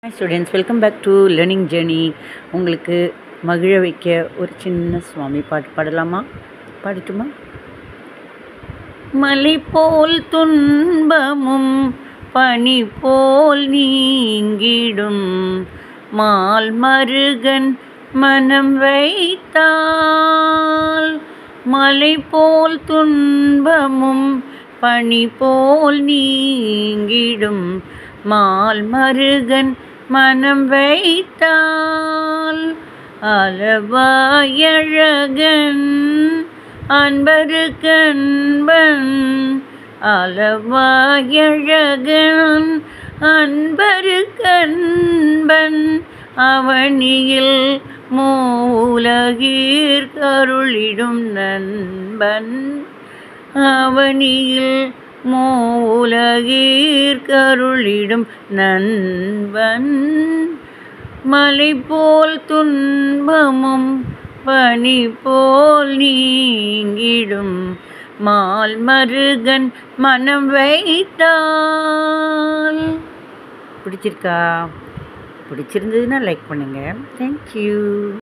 hi students welcome back to learning journey உங்களுக்கு மகிழ வைக்க ஒரு சின்ன சுவாமி பாட்டு பாடலாமா பாடட்டுமா மலை போல் துன்பமும் பனி போல் நீங்கிடும் மால் மருகன் மனம் வைத்தால் மலை போல் துன்பமும் பனி போல் நீங்கிடும் மால் மருகன் மனம் வைத்தால் அளவாயழகன் அன்பருக்கன்பன் அளவாயழகன் அன்பருக்கன்பன் அவனியில் மூலகீர் கருளிடும் நண்பன் அவனியில் மூலகீர் கருளிடும் நண்பன் மலை போல் துன்பமும் பனி போல் நீங்கிடும் மால் மருகன் மனம் வைத்தால் பிடிச்சிருக்கா பிடிச்சிருந்ததுன்னா லைக் பண்ணுங்கள் தேங்க்யூ